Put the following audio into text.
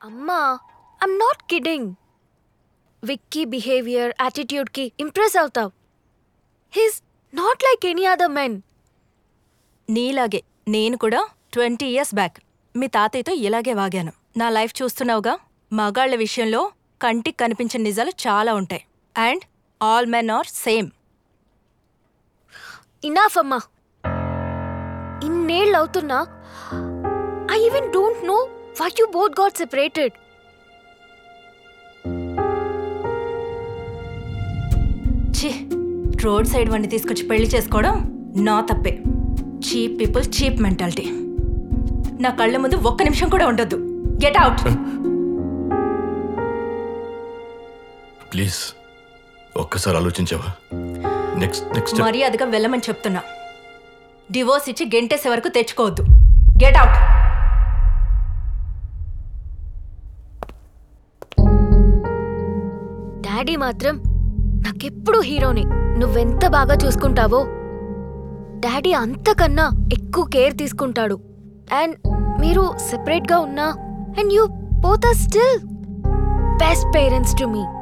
అమ్మా I'm not kidding Vicky behaviour యాటిట్యూడ్కి impress అవుతావు he's not like any other men నీలాగే నేను కూడా ట్వంటీ ఇయర్స్ బ్యాక్ మీ తాతయ్యతో ఇలాగే వాగాను నా లైఫ్ చూస్తున్నావుగా మగాళ్ళ విషయంలో కంటికి కనిపించిన నిజాలు చాలా ఉంటాయి and all men are same enough అమ్మా ఇన్నేళ్ళు అవుతున్నా I even don't know why you both got separated ఛీ రోడ్ సైడ్ వాడిని తీసుకొచ్చి పెళ్లి చేసుకోవడం నా తప్పే చీప్ పీపుల్ చీప్ మెంటాలిటీ నా కళ్ళ ముందు ఒక్క నిమిషం కూడా ఉండొద్దు గెట్ అవుట్ ప్లీజ్ ఒక్కసారి ఆలోచించావా నెక్స్ట్ నెక్స్ట్ మర్యాదగా వెళ్ళమని చెప్తున్నా డివోర్స్ ఇచ్చి గెంటేసే వరకు తెచ్చుకోవద్దు గెట్ అవుట్ డాడీ మాత్రం నాకెప్పుడు హీరోని నువ్వెంత బాగా చూసుకుంటావో డాడీ అంతకన్నా ఎక్కువ కేర్ తీసుకుంటాడు అండ్ మీరు సెపరేట్గా ఉన్నా and you both are still best parents to me